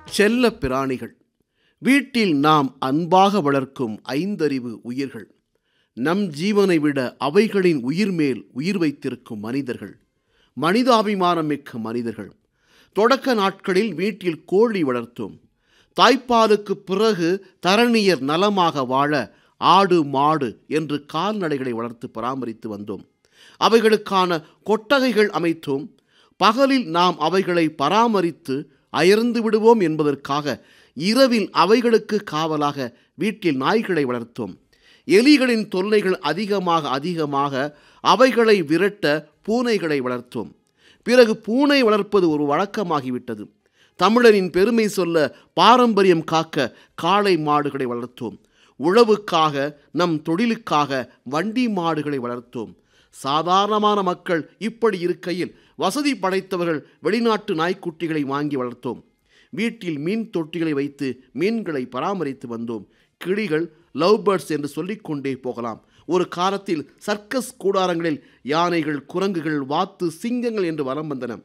செல்ல பிராணிகள் வீட்டில் நாம் அன்பாக வளர்க்கும் ஐந்தறிவு உயிர்கள் நம் ஜீவனை விட அவைகளின் உயிர் மேல் உயிர் வைத்திருக்கும் மனிதர்கள் மனிதாபிமானம் மிக்க மனிதர்கள் தொடக்க நாட்களில் வீட்டில் கோழி வளர்த்தோம் தாய்ப்பாலுக்கு பிறகு தரணியர் நலமாக வாழ ஆடு மாடு என்று கால்நடைகளை வளர்த்து பராமரித்து வந்தோம் அவைகளுக்கான கொட்டகைகள் அமைத்தோம் பகலில் நாம் அவைகளை பராமரித்து அயர்ந்து விடுவோம் என்பதற்காக இரவில் அவைகளுக்கு காவலாக வீட்டில் நாய்களை வளர்த்தோம் எலிகளின் தொல்லைகள் அதிகமாக அதிகமாக அவைகளை விரட்ட பூனைகளை வளர்த்தோம் பிறகு பூனை வளர்ப்பது ஒரு வழக்கமாகிவிட்டது தமிழரின் பெருமை சொல்ல பாரம்பரியம் காக்க காளை மாடுகளை வளர்த்தோம் உழவுக்காக நம் தொழிலுக்காக வண்டி மாடுகளை வளர்த்தோம் சாதாரணமான மக்கள் இப்படி இருக்கையில் வசதி படைத்தவர்கள் வெளிநாட்டு நாய்க்குட்டிகளை வாங்கி வளர்த்தோம் வீட்டில் மீன் தொட்டிகளை வைத்து மீன்களை பராமரித்து வந்தோம் கிளிகள் லவ் பேர்ட்ஸ் என்று சொல்லிக்கொண்டே போகலாம் ஒரு காலத்தில் சர்க்கஸ் கூடாரங்களில் யானைகள் குரங்குகள் வாத்து சிங்கங்கள் என்று வலம் வந்தன